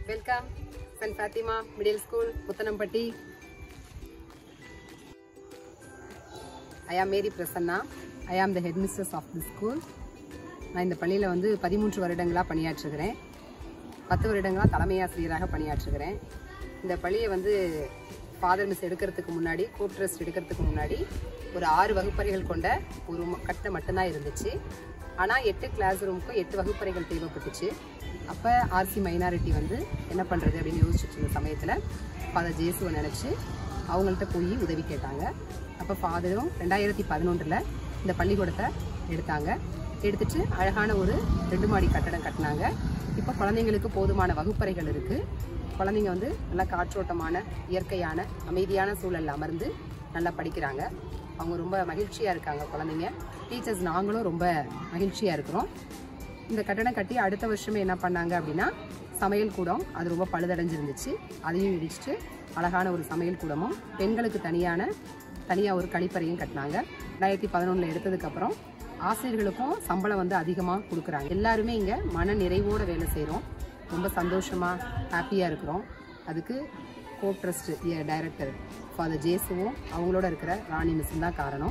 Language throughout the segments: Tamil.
welcome saint Fatima middle school Muthanampatti I am Mary Prasanna I am the headmistress of the school நான் இந்த பள்ளியில் வந்து பதிமூன்று வருடங்களாக பணியாற்றுகிறேன் பத்து வருடங்களாக தலைமை ஆசிரியராக பணியாற்றுகிறேன் இந்த பள்ளியை வந்து ஃபாதர் மிஸ் எடுக்கிறதுக்கு முன்னாடி கோப் ட்ரஸ்ட் எடுக்கிறதுக்கு முன்னாடி ஒரு ஆறு வகுப்பறைகள் கொண்ட ஒரு ம- கட்டடம் மட்டும்தான் இருந்துச்சு ஆனால் எட்டு கிளாஸ் ரூமுக்கும் எட்டு வகுப்பறைகள் தேவைப்பட்டுச்சு அப்போ ஆர்சி மைனாரிட்டி வந்து என்ன பண்ணுறது அப்படின்னு யோசிச்சுட்டு இருந்த சமயத்தில் ஃபாதர் ஜேசுவை நினச்சி அவங்கள்ட்ட போய் உதவி கேட்டாங்க அப்போ ஃபாதரும் ரெண்டாயிரத்தி பதினொன்றில் இந்த பள்ளிக்கூடத்தை எடுத்தாங்க எடுத்துட்டு அழகான ஒரு ரெண்டு மாடி கட்டடம் கட்டினாங்க இப்போ குழந்தைங்களுக்கு போதுமான வகுப்பறைகள் இருக்குது குழந்தைங்க வந்து நல்லா காற்றோட்டமான இயற்கையான அமைதியான சூழல்ல அமர்ந்து நல்லா படிக்கிறாங்க அவங்க ரொம்ப மகிழ்ச்சியாக இருக்காங்க குழந்தைங்க டீச்சர்ஸ் நாங்களும் ரொம்ப மகிழ்ச்சியாக இருக்கிறோம் இந்த கட்டடம் கட்டி அடுத்த வருஷமே என்ன பண்ணாங்க அப்படின்னா சமையல் கூடம் அது ரொம்ப பழுதடைஞ்சிருந்துச்சு அதையும் இடிச்சிட்டு அழகான ஒரு சமையல் கூடமும் பெண்களுக்கு தனியான தனியாக ஒரு கழிப்பறையும் கட்டினாங்க ரெண்டாயிரத்தி பதினொன்றில் எடுத்ததுக்கப்புறம் ஆசிரியர்களுக்கும் சம்பளம் வந்து அதிகமாக கொடுக்குறாங்க எல்லாருமே இங்கே மன நிறைவோட வேலை செய்கிறோம் ரொம்ப சந்தோஷமாக ஹாப்பியாக இருக்கிறோம் அதுக்கு கோப் ட்ரஸ்ட் டைரக்டர் ஃபாதர் ஜேசுவும் அவங்களோட இருக்கிற ராணி மிஸ்ஸும் தான் காரணம்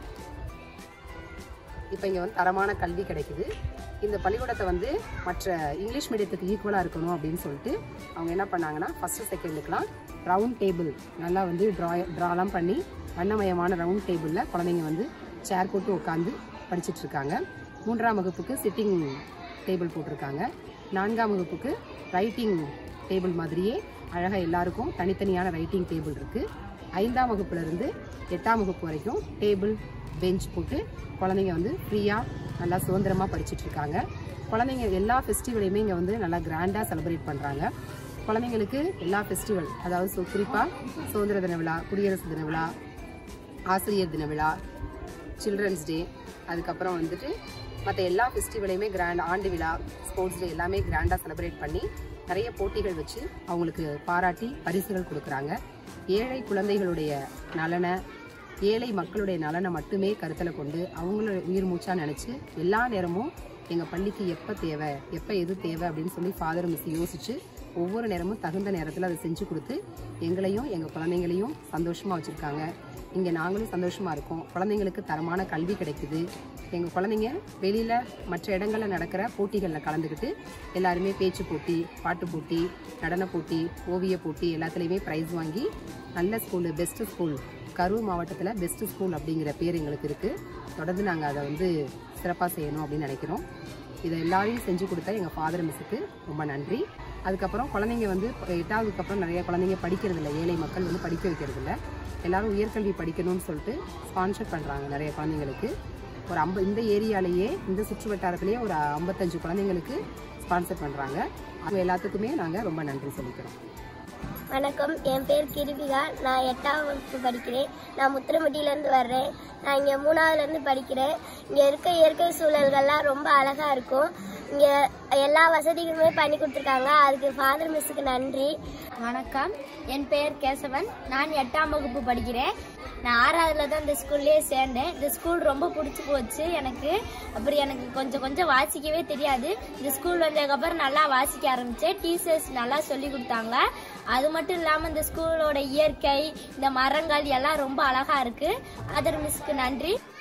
இப்போ இங்கே வந்து தரமான கல்வி கிடைக்குது இந்த பள்ளிக்கூடத்தை வந்து மற்ற இங்கிலீஷ் மீடியத்துக்கு ஈக்குவலாக இருக்கணும் அப்படின்னு சொல்லிட்டு அவங்க என்ன பண்ணாங்கன்னா ஃபஸ்ட்டு செகண்டுக்கெலாம் ரவுண்ட் டேபிள் நல்லா வந்து ட்ரா ட்ராலாம் பண்ணி வண்ணமயமான ரவுண்ட் டேபிளில் குழந்தைங்க வந்து சேர் போட்டு உட்காந்து படிச்சிட்டு இருக்காங்க மூன்றாம் வகுப்புக்கு சிட்டிங் டேபிள் போட்டிருக்காங்க நான்காம் வகுப்புக்கு ரைட்டிங் டேபிள் மாதிரியே அழகாக எல்லாருக்கும் தனித்தனியான ரைட்டிங் டேபிள் இருக்குது ஐந்தாம் வகுப்புல இருந்து எட்டாம் வகுப்பு வரைக்கும் டேபிள் பெஞ்ச் போட்டு குழந்தைங்க வந்து ஃப்ரீயாக நல்லா சுதந்திரமாக படிச்சிட்டு இருக்காங்க குழந்தைங்க எல்லா ஃபெஸ்டிவலையுமே இங்கே வந்து நல்லா கிராண்டாக செலிப்ரேட் பண்ணுறாங்க குழந்தைங்களுக்கு எல்லா ஃபெஸ்டிவல் அதாவது சு குறிப்பாக சுதந்திர தின விழா குடியரசு தின விழா ஆசிரியர் தின விழா சில்ட்ரன்ஸ் டே அதுக்கப்புறம் வந்துட்டு மற்ற எல்லா ஃபெஸ்டிவலையுமே கிராண்ட் ஆண்டு விழா ஸ்போர்ட்ஸ் டே எல்லாமே கிராண்டாக செலிப்ரேட் பண்ணி நிறைய போட்டிகள் வச்சு அவங்களுக்கு பாராட்டி பரிசுகள் கொடுக்குறாங்க ஏழை குழந்தைகளுடைய நலனை ஏழை மக்களுடைய நலனை மட்டுமே கருத்தில் கொண்டு அவங்கள உயிர் மூச்சா நினச்சி எல்லா நேரமும் எங்கள் பள்ளிக்கு எப்போ தேவை எப்போ எது தேவை அப்படின்னு சொல்லி ஃபாதர் மிஸ் யோசிச்சு ஒவ்வொரு நேரமும் தகுந்த நேரத்தில் அதை செஞ்சு கொடுத்து எங்களையும் எங்கள் குழந்தைங்களையும் சந்தோஷமாக வச்சுருக்காங்க இங்கே நாங்களும் சந்தோஷமாக இருக்கோம் குழந்தைங்களுக்கு தரமான கல்வி கிடைக்குது எங்கள் குழந்தைங்க வெளியில் மற்ற இடங்களில் நடக்கிற போட்டிகளில் கலந்துக்கிட்டு எல்லாருமே பேச்சு போட்டி பாட்டு போட்டி நடன போட்டி ஓவிய போட்டி எல்லாத்துலேயுமே ப்ரைஸ் வாங்கி நல்ல ஸ்கூலு பெஸ்ட்டு ஸ்கூல் கரூர் மாவட்டத்தில் பெஸ்ட்டு ஸ்கூல் அப்படிங்கிற பேர் எங்களுக்கு இருக்குது தொடர்ந்து நாங்கள் அதை வந்து சிறப்பாக செய்யணும் அப்படின்னு நினைக்கிறோம் இதை எல்லாரையும் செஞ்சு கொடுத்த எங்கள் ஃபாதர் மிஸ்ஸுக்கு ரொம்ப நன்றி அதுக்கப்புறம் குழந்தைங்க வந்து எட்டாவதுக்கு அப்புறம் நிறைய குழந்தைங்க படிக்கிறது இல்லை ஏழை மக்கள் வந்து படிக்க வைக்கிறது இல்லை எல்லாரும் உயர்கல்வி படிக்கணும்னு சொல்லிட்டு ஸ்பான்சர் பண்ணுறாங்க நிறைய குழந்தைங்களுக்கு ஒரு ஐம்ப இந்த ஏரியாலேயே இந்த சுற்று வட்டாரத்திலேயே ஒரு ஐம்பத்தஞ்சு குழந்தைங்களுக்கு ஸ்பான்சர் பண்ணுறாங்க அவங்க எல்லாத்துக்குமே நாங்கள் ரொம்ப நன்றி சொல்லிக்கிறோம் வணக்கம் என் பேர் கிருபிகா நான் எட்டாம் வகுப்பு படிக்கிறேன் நான் முத்திரம்பட்டியிலேருந்து வர்றேன் நான் இங்கே மூணாவதுலேருந்து படிக்கிறேன் இங்கே இருக்க இயற்கை சூழல்கள்லாம் ரொம்ப அழகாக இருக்கும் இங்கே எல்லா வசதிகளுமே பண்ணி கொடுத்துருக்காங்க அதுக்கு ஃபாதர் மிஸ்ஸுக்கு நன்றி வணக்கம் என் பெயர் கேசவன் நான் எட்டாம் வகுப்பு படிக்கிறேன் நான் ஆறாவதுல தான் இந்த ஸ்கூல்லேயே சேர்ந்தேன் இந்த ஸ்கூல் ரொம்ப பிடிச்சி போச்சு எனக்கு அப்புறம் எனக்கு கொஞ்சம் கொஞ்சம் வாசிக்கவே தெரியாது இந்த ஸ்கூல் வந்ததுக்கப்புறம் நல்லா வாசிக்க ஆரம்பித்தேன் டீச்சர்ஸ் நல்லா சொல்லி கொடுத்தாங்க அது மட்டும் இல்லாமல் இந்த ஸ்கூலோட இயற்கை இந்த மரங்கள் எல்லாம் ரொம்ப அழகாக இருக்குது அதர் மிஸ்க்கு நன்றி